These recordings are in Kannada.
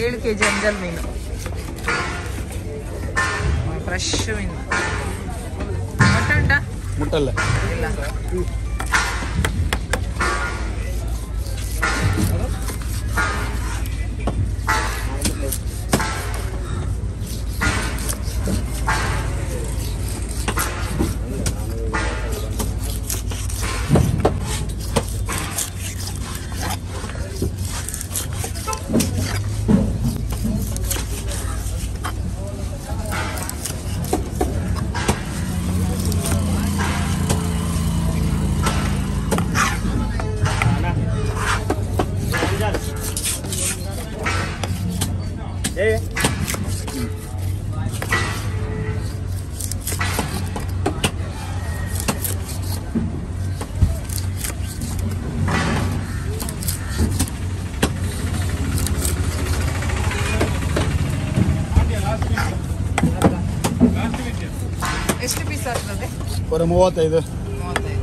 ಏಳು ಕೆ ಜಿ ಅಂಜಲ್ ಮೀನು ಫ್ರೆಶ್ ಮೀನು ಮೊಟ್ಟೆ ಉಂಟಾ ಮುಟ್ಟಲ್ಲ ಇಲ್ಲ ಎಷ್ಟು ಪೀಸ್ ಆಗ್ತದೆ ಬರೀ ಮೂವತ್ತೈದು ಮೂವತ್ತೈದು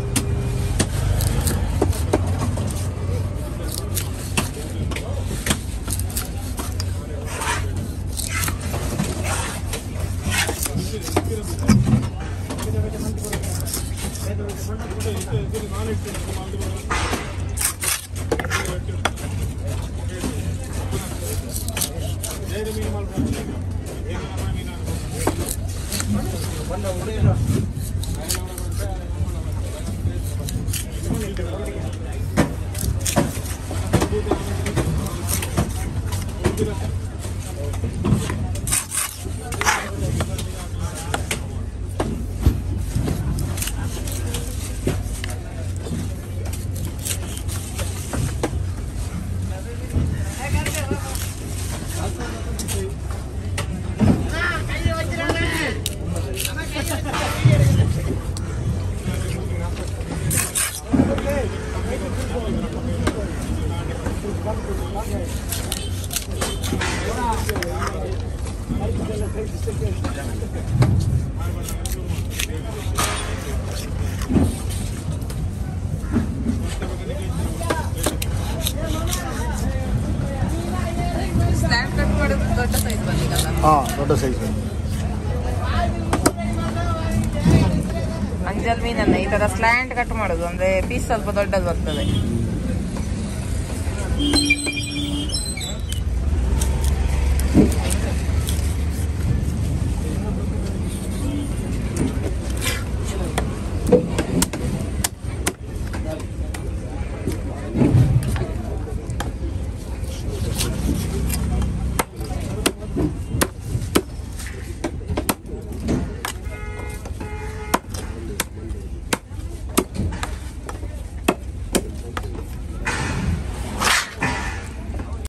ಸ್ಲ್ಯಾಬ್ ಕಟ್ ಮಾಡೋದು ದೊಡ್ಡ ಸೈಜ್ ಬಂದಿಗಲ್ಲ ಹಾಂ ದೊಡ್ಡ ಸೈಜ್ ಅಂಜಲ್ ಮೀನನ್ನ ಈ ತರ ಸ್ಲ್ಯಾಂಟ್ ಕಟ್ ಮಾಡೋದು ಅಂದ್ರೆ ಪೀಸ್ ಸ್ವಲ್ಪ ದೊಡ್ಡದು ಬರ್ತದೆ